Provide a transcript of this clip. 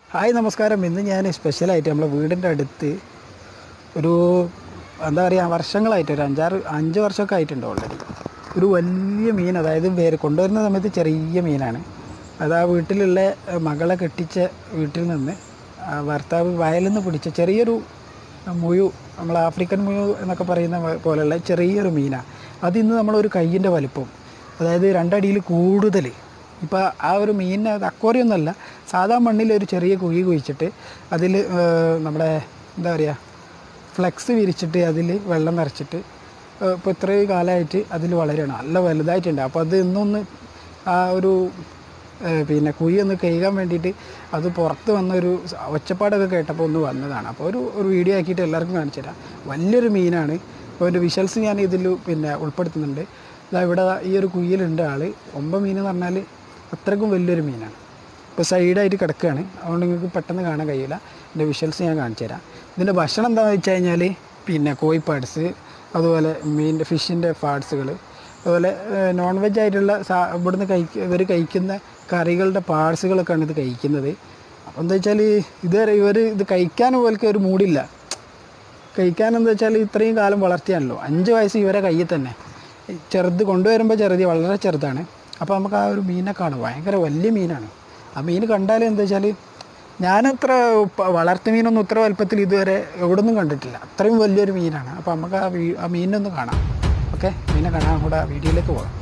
hi നമസ്കാരം ഇന്ന് ഞാൻ സ്പെഷ്യലായിട്ട് നമ്മളെ വീടിൻ്റെ അടുത്ത് ഒരു എന്താ പറയുക വർഷങ്ങളായിട്ട് ഒരു അഞ്ചാറ് അഞ്ച് വർഷമൊക്കെ ആയിട്ടുണ്ട് ഓൾറെഡി ഒരു വലിയ മീൻ അതായത് വേര് കൊണ്ടുവരുന്ന സമയത്ത് ചെറിയ മീനാണ് അത് ആ വീട്ടിലുള്ള ഏഹ്, മകളെ കെട്ടിച്ച വീട്ടിൽ നിന്ന് ആ ഭർത്താവ് വയലിൽ നിന്ന് പിടിച്ച ചെറിയൊരു മുയു നമ്മൾ ആഫ്രിക്കൻ മുയു എന്നൊക്കെ പറയുന്ന പോ- പോലെയുള്ള ചെറിയൊരു മീനാണ് അത് ഇന്ന് നമ്മളൊരു കയ്യിൻ്റെ വലിപ്പം അതായത് രണ്ടടിയിൽ കൂടുതൽ ഇപ്പോൾ ആ ഒരു മീനിനെ അത് aquarium ഒന്നുമല്ല സാധാ മണ്ണിൽ ഒരു ചെറിയ കുഴി കുഴിച്ചിട്ട് അതിൽ നമ്മുടെ എന്താ പറയുക ഫ്ലെക്സ് വിരിച്ചിട്ട് അതിൽ വെള്ളം നിറച്ചിട്ട് ഇപ്പോൾ ഇത്രയും കാലമായിട്ട് അതിൽ വളരുകയാണ് നല്ല വലുതായിട്ടുണ്ട് അപ്പോൾ അത് ഇന്നൊന്ന് ആ ഒരു ഏഹ് പിന്നെ കുഴി ഒന്ന് കഴുകാൻ വേണ്ടിയിട്ട് അത് പുറത്ത് വന്ന ഒരു സ- ഒച്ചപ്പാടൊക്കെ കേട്ടപ്പോൾ ഒന്ന് വന്നതാണ് അപ്പോൾ ഒരു ഒരു വീഡിയോ ആക്കിയിട്ട് എല്ലാവർക്കും കാണിച്ചു തരാം വലിയൊരു മീനാണ് അപ്പോൾ അതിൻ്റെ വിഷ്വൽസ് ഞാൻ ഇതിൽ പിന്നെ ഉൾപ്പെടുത്തുന്നുണ്ട് ഇതാ ഇവിടെ ഈ ഒരു കുഴിയിലുണ്ട് ആൾ ഒമ്പ മീൻ എന്ന് പറഞ്ഞാൽ അത്രയ്ക്കും വലിയൊരു മീനാണ് ഇപ്പോൾ സൈഡായിട്ട് കിടക്കുകയാണ് അതുകൊണ്ട് നിങ്ങൾക്ക് പെട്ടെന്ന് കാണാൻ കഴിയില്ല ഇതിൻ്റെ വിഷ്വൽസ് ഞാൻ കാണിച്ചു തരാം ഇതിൻ്റെ ഭക്ഷണം എന്താണെന്ന് വെച്ച് കഴിഞ്ഞാൽ പിന്നെ കോഴി പാർട്സ് അതുപോലെ മീനിൻ്റെ ഫിഷിൻ്റെ പാർട്സുകൾ അതുപോലെ നോൺ വെജ് ആയിട്ടുള്ള സാ ഇവിടുന്ന് കഴിക്ക ഇവർ കഴിക്കുന്ന കറികളുടെ പാർട്സുകളൊക്കെയാണ് ഇത് കഴിക്കുന്നത് അപ്പോൾ എന്താ വെച്ചാൽ ഇതുവരെ ഇവർ ഇത് കഴിക്കാൻ പോലൊക്കെ ഒരു മൂടില്ല കഴിക്കാൻ എന്താ വെച്ചാൽ ഇത്രയും കാലം വളർത്തിയാണല്ലോ അഞ്ച് വയസ്സ് ഇവരെ കയ്യിൽ തന്നെ ഈ ചെറുത് കൊണ്ടുവരുമ്പോൾ ചെറുത് വളരെ ചെറുതാണ് അപ്പോൾ നമുക്ക് ആ ഒരു മീനെ കാണും ഭയങ്കര വലിയ മീനാണ് ആ മീൻ കണ്ടാൽ എന്താ വെച്ചാൽ ഞാനത്ര പ- വളർത്തു മീനൊന്നും ഇത്ര വലുപ്പത്തിൽ ഇതുവരെ എവിടെ നിന്നും കണ്ടിട്ടില്ല അത്രയും വലിയൊരു മീനാണ് അപ്പോൾ നമുക്ക് ആ വീ ആ മീനിനൊന്ന് കാണാം ഓക്കെ മീനെ കാണാൻ കൂടെ ആ വീഡിയോയിലേക്ക് പോകാം